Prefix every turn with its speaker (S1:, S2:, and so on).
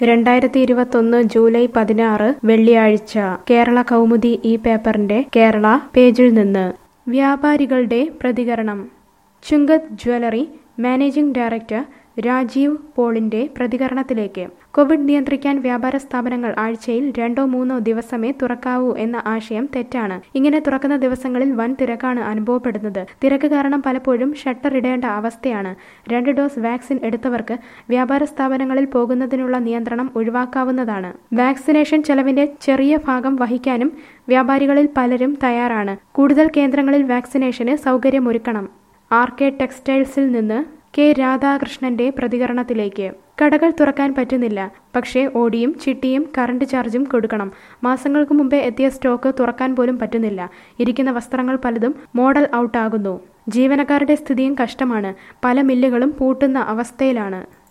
S1: രണ്ടായിരത്തി ഇരുപത്തൊന്ന് ജൂലൈ പതിനാറ് വെള്ളിയാഴ്ച കേരള കൗമുദി ഈ പേപ്പറിന്റെ കേരള പേജിൽ നിന്ന് വ്യാപാരികളുടെ പ്രതികരണം Chungath jewellery managing director Rajeev പോളിന്റെ പ്രതികരണത്തിലേക്ക് കോവിഡ് നിയന്ത്രിക്കാൻ വ്യാപാര സ്ഥാപനങ്ങൾ ആഴ്ചയിൽ രണ്ടോ മൂന്നോ ദിവസമേ തുറക്കാവൂ എന്ന ആശയം തെറ്റാണ് ഇങ്ങനെ തുറക്കുന്ന ദിവസങ്ങളിൽ വൻ തിരക്കാണ് അനുഭവപ്പെടുന്നത് തിരക്ക് കാരണം പലപ്പോഴും ഷട്ടർ ഇടേണ്ട അവസ്ഥയാണ് രണ്ട് ഡോസ് വാക്സിൻ എടുത്തവർക്ക് വ്യാപാര സ്ഥാപനങ്ങളിൽ പോകുന്നതിനുള്ള നിയന്ത്രണം ഒഴിവാക്കാവുന്നതാണ് വാക്സിനേഷൻ ചെലവിന്റെ ചെറിയ ഭാഗം വഹിക്കാനും വ്യാപാരികളിൽ പലരും തയ്യാറാണ് കൂടുതൽ കേന്ദ്രങ്ങളിൽ വാക്സിനേഷന് സൗകര്യമൊരുക്കണം ആർ കെ ടെക്സ്റ്റൈൽസിൽ നിന്ന് കെ രാധാകൃഷ്ണന്റെ പ്രതികരണത്തിലേക്ക് കടകൾ തുറക്കാൻ പറ്റുന്നില്ല പക്ഷേ ഓടിയും ചിട്ടിയും കറണ്ട് ചാർജും കൊടുക്കണം മാസങ്ങൾക്ക് മുമ്പേ എത്തിയ സ്റ്റോക്ക് തുറക്കാൻ പോലും പറ്റുന്നില്ല ഇരിക്കുന്ന വസ്ത്രങ്ങൾ പലതും മോഡൽ ഔട്ടാകുന്നു ജീവനക്കാരുടെ സ്ഥിതിയും കഷ്ടമാണ് പല മില്ലുകളും പൂട്ടുന്ന അവസ്ഥയിലാണ്